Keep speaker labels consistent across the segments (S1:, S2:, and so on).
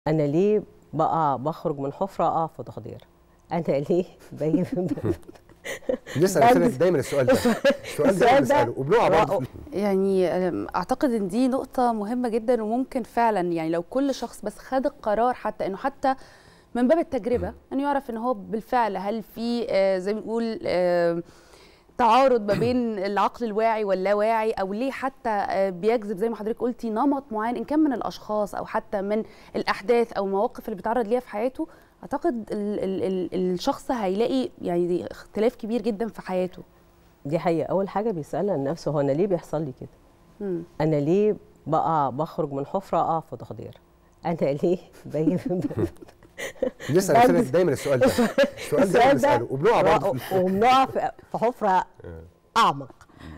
S1: انا ليه بقى بخرج من حفره اقع في تخدير انا ليه باجي
S2: نسال
S1: بعد-
S2: نفسنا دايما السؤال ده السؤال ده
S1: السؤال ده
S2: بنساله وبنقع برضه في-
S3: يعني أم، اعتقد ان دي نقطة مهمة جدا وممكن فعلا يعني لو كل شخص بس خد القرار حتى انه حتى من باب التجربة انه يعرف ان هو بالفعل هل في آه، زي ما بنقول آه، تعارض ما بين العقل الواعي واللاواعي او ليه حتى آه، بيجذب زي ما حضرتك قلتي نمط معين ان كان من الاشخاص او حتى من الاحداث او المواقف اللي بيتعرض ليها في حياته اعتقد ال ال ال الشخص هيلاقي يعني اختلاف كبير جدا في حياته
S1: دي حقيقه اول حاجه بيسالها لنفسه هو انا ليه بيحصل لي كده
S3: مم.
S1: انا ليه بقى بخرج من حفره اقع في تخدير انا ليه باجي
S2: نسال
S1: بعد-
S2: نفسنا دايما السؤال ده السؤال ده
S1: السؤال ده
S2: بنساله وبنقع برضه في-
S1: وبنقع في في حفره اعمق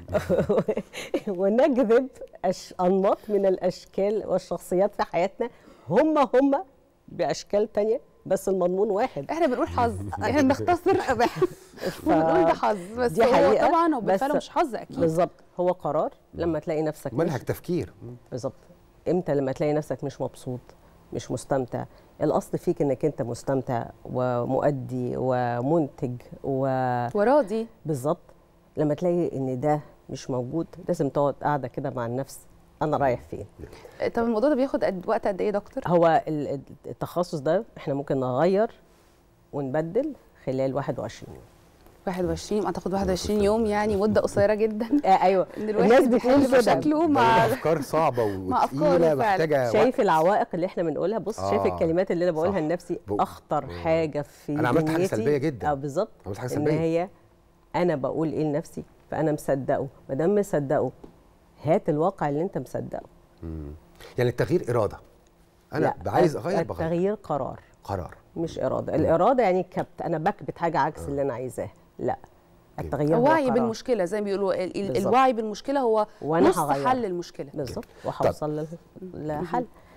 S1: ونجذب أش... انماط من الاشكال والشخصيات في حياتنا هم هم باشكال تانية بس المضمون واحد
S3: احنا بنقول حظ احنا بنختصر ونقول ده حظ بس
S1: دي
S3: هو
S1: حقيقة،
S3: طبعا هو
S1: بس-
S3: بالفعل مش حظ اكيد
S1: بالظبط هو قرار لما تلاقي نفسك
S2: منهج
S1: مش
S2: تفكير
S1: بالظبط امتى لما تلاقي نفسك مش مبسوط مش مستمتع الاصل فيك انك انت مستمتع ومؤدي ومنتج وبالظبط
S3: وراضي
S1: لما تلاقي ان ده مش موجود لازم تقعد قاعده كده مع النفس انا رايح فين
S3: طب الموضوع ده بياخد قد وقت قد ايه يا دكتور
S1: هو ال- التخصص ده احنا ممكن نغير ونبدل خلال 21 يوم
S3: 21 اعتقد 21 يوم يعني مده قصيره جدا
S1: آه ايوه
S3: ان
S1: الناس
S3: الواحد
S1: بتقول
S3: بيحل
S1: كده
S3: مشاكله
S2: مع
S3: مع
S2: افكار صعبه
S3: مع أفكاره
S2: وتقيله
S3: فعلا.
S2: محتاجه
S1: شايف العوائق اللي احنا بنقولها بص
S2: آه،
S1: شايف الكلمات اللي انا بقولها
S2: صح.
S1: لنفسي
S2: بق-
S1: اخطر
S2: مم.
S1: حاجه في
S2: أنا عملت حاجة
S1: دنيتي.
S2: سلبية جداً.
S1: اه بالظبط
S2: عملت حاجة
S1: ان
S2: سلبية.
S1: هي انا بقول ايه لنفسي فانا مصدقه ما دام مصدقه هات الواقع اللي انت مصدقه
S2: مم. يعني التغيير اراده انا
S1: لا،
S2: عايز اغير بغير
S1: التغيير قرار
S2: قرار
S1: مش اراده الاراده يعني كبت انا بكبت حاجه عكس اللي انا عايزاه لا التغيير هو
S3: الوعي
S1: قرار.
S3: بالمشكله زي ما بيقولوا ال- ال-
S1: بالظبط.
S3: الوعي بالمشكله هو
S1: وأنا
S3: نص
S1: هغيرها.
S3: حل المشكله
S1: بالظبط وهوصل لل- لحل